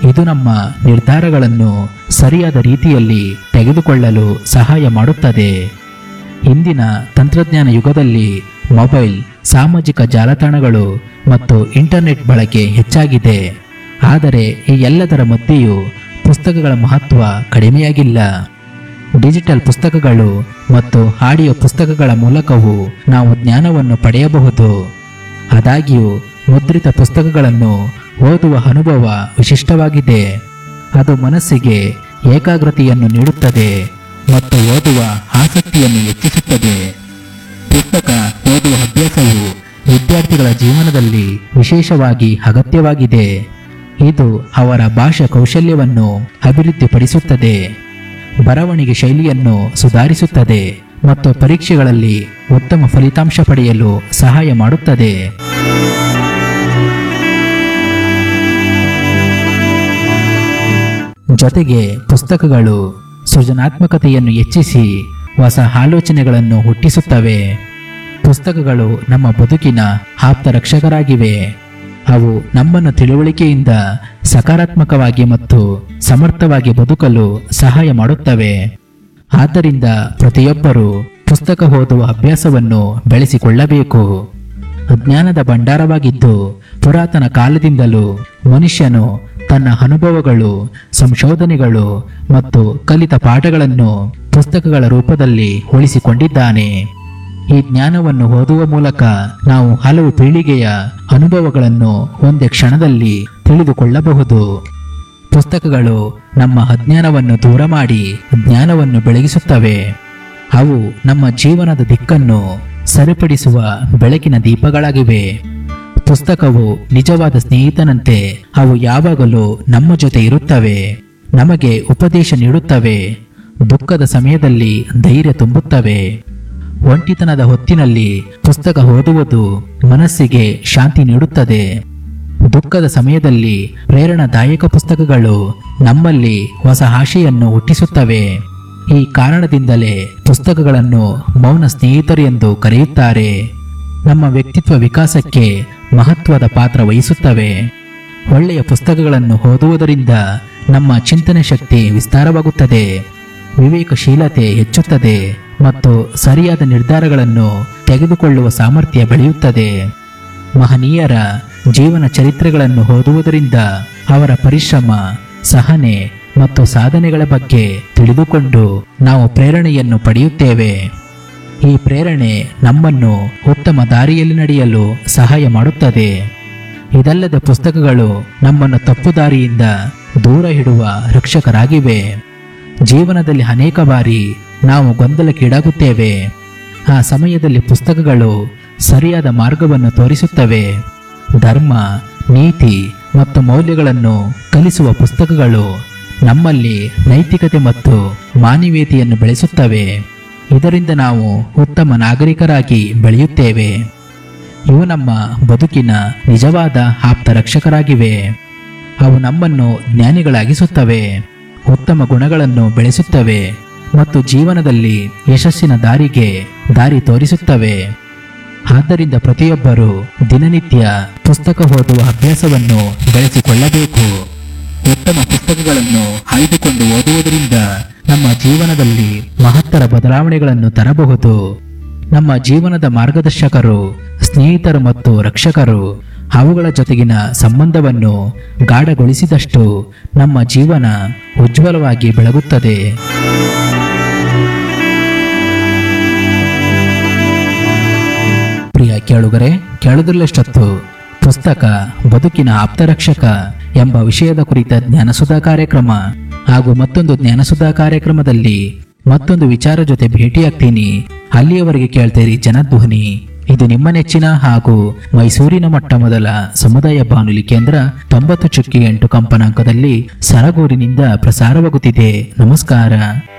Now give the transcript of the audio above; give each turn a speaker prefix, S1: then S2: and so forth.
S1: ಇದು ನಮ್ಮ ನಿರ್ಧಾರಗಳನ್ನು ಸರಿಯಾದ ರೀತಿಯಲ್ಲಿ ತೆಗೆದುಕೊಳ್ಳಲು ಸಹಾಯ ಮಾಡುತ್ತದೆ ಇಂದಿನ ತಂತ್ರಜ್ಞಾನ ಯುಗದಲ್ಲಿ ಮೊಬೈಲ್ ಸಾಮಾಜಿಕ ಜಾಲತಾಣಗಳು ಮತ್ತು ಇಂಟರ್ನೆಟ್ ಬಳಕೆ ಹೆಚ್ಚಾಗಿದೆ ಆದರೆ ಈ ಎಲ್ಲದರ ಮಧ್ಯೆಯೂ ಪುಸ್ತಕಗಳ ಮಹತ್ವ ಕಡಿಮೆಯಾಗಿಲ್ಲ ಡಿಜಿಟಲ್ ಪುಸ್ತಕಗಳು ಮತ್ತು ಆಡಿಯೋ ಪುಸ್ತಕಗಳ ಮೂಲಕವೂ ನಾವು ಜ್ಞಾನವನ್ನು ಪಡೆಯಬಹುದು ಆದಾಗ್ಯೂ ಮುದ್ರಿತ ಪುಸ್ತಕಗಳನ್ನು ಓದುವ ಅನುಭವ ವಿಶಿಷ್ಟವಾಗಿದೆ ಅದು ಮನಸ್ಸಿಗೆ ಏಕಾಗ್ರತೆಯನ್ನು ನೀಡುತ್ತದೆ ಮತ್ತು ಓದುವ ಆಸಕ್ತಿಯನ್ನು ಹೆಚ್ಚಿಸುತ್ತದೆ ಪುಸ್ತಕ ಓದುವ ಅಭ್ಯಾಸವು ವಿದ್ಯಾರ್ಥಿಗಳ ಜೀವನದಲ್ಲಿ ವಿಶೇಷವಾಗಿ ಅಗತ್ಯವಾಗಿದೆ ಇದು ಅವರ ಭಾಷಾ ಕೌಶಲ್ಯವನ್ನು ಅಭಿವೃದ್ಧಿಪಡಿಸುತ್ತದೆ ಬರವಣಿಗೆ ಶೈಲಿಯನ್ನು ಸುಧಾರಿಸುತ್ತದೆ ಮತ್ತು ಪರೀಕ್ಷೆಗಳಲ್ಲಿ ಉತ್ತಮ ಫಲಿತಾಂಶ ಪಡೆಯಲು ಸಹಾಯ ಮಾಡುತ್ತದೆ ಜೊತೆಗೆ ಪುಸ್ತಕಗಳು ಸೃಜನಾತ್ಮಕತೆಯನ್ನು ಹೆಚ್ಚಿಸಿ ಹೊಸ ಆಲೋಚನೆಗಳನ್ನು ಹುಟ್ಟಿಸುತ್ತವೆ ಪುಸ್ತಕಗಳು ನಮ್ಮ ಬದುಕಿನ ಆಪ್ತ ರಕ್ಷಕರಾಗಿವೆ ಅವು ನಮ್ಮನ್ನು ತಿಳುವಳಿಕೆಯಿಂದ ಸಕಾರಾತ್ಮಕವಾಗಿ ಮತ್ತು ಸಮರ್ಥವಾಗಿ ಬದುಕಲು ಸಹಾಯ ಮಾಡುತ್ತವೆ ಆದ್ದರಿಂದ ಪ್ರತಿಯೊಬ್ಬರೂ ಪುಸ್ತಕ ಓದುವ ಅಭ್ಯಾಸವನ್ನು ಬೆಳೆಸಿಕೊಳ್ಳಬೇಕು ಜ್ಞಾನದ ಭಂಡಾರವಾಗಿದ್ದು ಪುರಾತನ ಕಾಲದಿಂದಲೂ ಮನುಷ್ಯನು ತನ್ನ ಅನುಭವಗಳು ಸಂಶೋಧನೆಗಳು ಮತ್ತು ಕಲಿತ ಪಾಠಗಳನ್ನು ಪುಸ್ತಕಗಳ ರೂಪದಲ್ಲಿ ಉಳಿಸಿಕೊಂಡಿದ್ದಾನೆ ಈ ಜ್ಞಾನವನ್ನು ಓದುವ ಮೂಲಕ ನಾವು ಹಲವು ಪೀಳಿಗೆಯ ಅನುಭವಗಳನ್ನು ಒಂದೇ ಕ್ಷಣದಲ್ಲಿ ತಿಳಿದುಕೊಳ್ಳಬಹುದು ಪುಸ್ತಕಗಳು ನಮ್ಮ ಅಜ್ಞಾನವನ್ನು ದೂರ ಮಾಡಿ ಜ್ಞಾನವನ್ನು ಬೆಳಗಿಸುತ್ತವೆ ಅವು ನಮ್ಮ ಜೀವನದ ದಿಕ್ಕನ್ನು ಸರಿಪಡಿಸುವ ಬೆಳಕಿನ ದೀಪಗಳಾಗಿವೆ ಪುಸ್ತಕವು ನಿಜವಾದ ಸ್ನೇಹಿತನಂತೆ ಅವು ಯಾವಾಗಲೂ ನಮ್ಮ ಜೊತೆ ಇರುತ್ತವೆ ನಮಗೆ ಉಪದೇಶ ನೀಡುತ್ತವೆ ದುಃಖದ ಸಮಯದಲ್ಲಿ ಧೈರ್ಯ ತುಂಬುತ್ತವೆ ಒಂಟಿತನದ ಹೊತ್ತಿನಲ್ಲಿ ಪುಸ್ತಕ ಓದುವುದು ಮನಸ್ಸಿಗೆ ಶಾಂತಿ ನೀಡುತ್ತದೆ ದುಃಖದ ಸಮಯದಲ್ಲಿ ಪ್ರೇರಣಾದಾಯಕ ಪುಸ್ತಕಗಳು ನಮ್ಮಲ್ಲಿ ಹೊಸ ಆಶೆಯನ್ನು ಹುಟ್ಟಿಸುತ್ತವೆ ಈ ಕಾರಣದಿಂದಲೇ ಪುಸ್ತಕಗಳನ್ನು ಮೌನ ಸ್ನೇಹಿತರು ಎಂದು ಕರೆಯುತ್ತಾರೆ ನಮ್ಮ ವ್ಯಕ್ತಿತ್ವ ವಿಕಾಸಕ್ಕೆ ಮಹತ್ವದ ಪಾತ್ರ ವಹಿಸುತ್ತವೆ ಒಳ್ಳೆಯ ಪುಸ್ತಕಗಳನ್ನು ಓದುವುದರಿಂದ ನಮ್ಮ ಚಿಂತನೆ ಶಕ್ತಿ ವಿಸ್ತಾರವಾಗುತ್ತದೆ ವಿವೇಕಶೀಲತೆ ಹೆಚ್ಚುತ್ತದೆ ಮತ್ತು ಸರಿಯಾದ ನಿರ್ಧಾರಗಳನ್ನು ತೆಗೆದುಕೊಳ್ಳುವ ಸಾಮರ್ಥ್ಯ ಬೆಳೆಯುತ್ತದೆ ಮಹನೀಯರ ಜೀವನ ಚರಿತ್ರೆಗಳನ್ನು ಓದುವುದರಿಂದ ಅವರ ಪರಿಶ್ರಮ ಸಹನೆ ಮತ್ತು ಸಾಧನೆಗಳ ಬಗ್ಗೆ ತಿಳಿದುಕೊಂಡು ನಾವು ಪ್ರೇರಣೆಯನ್ನು ಪಡೆಯುತ್ತೇವೆ ಈ ಪ್ರೇರಣೆ ನಮ್ಮನ್ನು ಉತ್ತಮ ದಾರಿಯಲ್ಲಿ ನಡೆಯಲು ಸಹಾಯ ಮಾಡುತ್ತದೆ ಇದಲ್ಲದೆ ಪುಸ್ತಕಗಳು ನಮ್ಮನ್ನು ತಪ್ಪು ದಾರಿಯಿಂದ ದೂರ ಇಡುವ ರಕ್ಷಕರಾಗಿವೆ ಜೀವನದಲ್ಲಿ ಅನೇಕ ಬಾರಿ ನಾವು ಗೊಂದಲಕ್ಕೀಡಾಗುತ್ತೇವೆ ಆ ಸಮಯದಲ್ಲಿ ಪುಸ್ತಕಗಳು ಸರಿಯಾದ ಮಾರ್ಗವನ್ನು ತೋರಿಸುತ್ತವೆ ಧರ್ಮ ನೀತಿ ಮತ್ತು ಮೌಲ್ಯಗಳನ್ನು ಕಲಿಸುವ ಪುಸ್ತಕಗಳು ನಮ್ಮಲ್ಲಿ ನೈತಿಕತೆ ಮತ್ತು ಮಾನವೀಯತೆಯನ್ನು ಬೆಳೆಸುತ್ತವೆ ಇದರಿಂದ ನಾವು ಉತ್ತಮ ನಾಗರಿಕರಾಗಿ ಬೆಳೆಯುತ್ತೇವೆ ಇವು ನಮ್ಮ ಬದುಕಿನ ನಿಜವಾದ ಆಪ್ತ ರಕ್ಷಕರಾಗಿವೆ ಅವು ನಮ್ಮನ್ನು ಜ್ಞಾನಿಗಳಾಗಿಸುತ್ತವೆ ಉತ್ತಮ ಗುಣಗಳನ್ನು ಬೆಳೆಸುತ್ತವೆ ಮತ್ತು ಜೀವನದಲ್ಲಿ ಯಶಸ್ಸಿನ ದಾರಿಗೆ ದಾರಿ ತೋರಿಸುತ್ತವೆ ಆದ್ದರಿಂದ ಪ್ರತಿಯೊಬ್ಬರು ದಿನನಿತ್ಯ ಪುಸ್ತಕ ಓದುವ ಅಭ್ಯಾಸವನ್ನು ಬೆಳೆಸಿಕೊಳ್ಳಬೇಕು ಉತ್ತಮ ಪುಸ್ತಕಗಳನ್ನು ಆಯ್ದುಕೊಂಡು ಓದುವುದರಿಂದ ನಮ್ಮ ಜೀವನದಲ್ಲಿ ಮಹತ್ತರ ಬದಲಾವಣೆಗಳನ್ನು ತರಬಹುದು ನಮ್ಮ ಜೀವನದ ಮಾರ್ಗದರ್ಶಕರು ಸ್ನೇಹಿತರು ಮತ್ತು ರಕ್ಷಕರು ಅವುಗಳ ಜೊತೆಗಿನ ಸಂಬಂಧವನ್ನು ಗಾಢಗೊಳಿಸಿದಷ್ಟು ನಮ್ಮ ಜೀವನ ಉಜ್ವಲವಾಗಿ ಬೆಳಗುತ್ತದೆ ಪ್ರಿಯ ಕೇಳುಗರೆ ಕೇಳುವುದಿಲ್ಲಷ್ಟೊತ್ತು ಪುಸ್ತಕ ಬದುಕಿನ ಆಪ್ತರಕ್ಷಕ ಎಂಬ ವಿಷಯದ ಕುರಿತ ಜ್ಞಾನಸುಧಾ ಕಾರ್ಯಕ್ರಮ ಹಾಗೂ ಮತ್ತೊಂದು ಜ್ಞಾನಸುಧಾ ಕಾರ್ಯಕ್ರಮದಲ್ಲಿ ಮತ್ತೊಂದು ವಿಚಾರ ಜೊತೆ ಭೇಟಿಯಾಗ್ತೀನಿ ಅಲ್ಲಿಯವರೆಗೆ ಕೇಳ್ತೀರಿ ಜನಧ್ವನಿ ಇದು ನಿಮ್ಮ ನೆಚ್ಚಿನ ಹಾಗೂ ಮೈಸೂರಿನ ಮೊಟ್ಟ ಮೊದಲ ಸಮುದಾಯ ಬಾನುಲಿ ಕೇಂದ್ರ ತೊಂಬತ್ತು ಚುಕ್ಕಿ ಎಂಟು ಕಂಪನಾಂಕದಲ್ಲಿ ಸರಗೂರಿನಿಂದ ಪ್ರಸಾರವಾಗುತ್ತಿದೆ ನಮಸ್ಕಾರ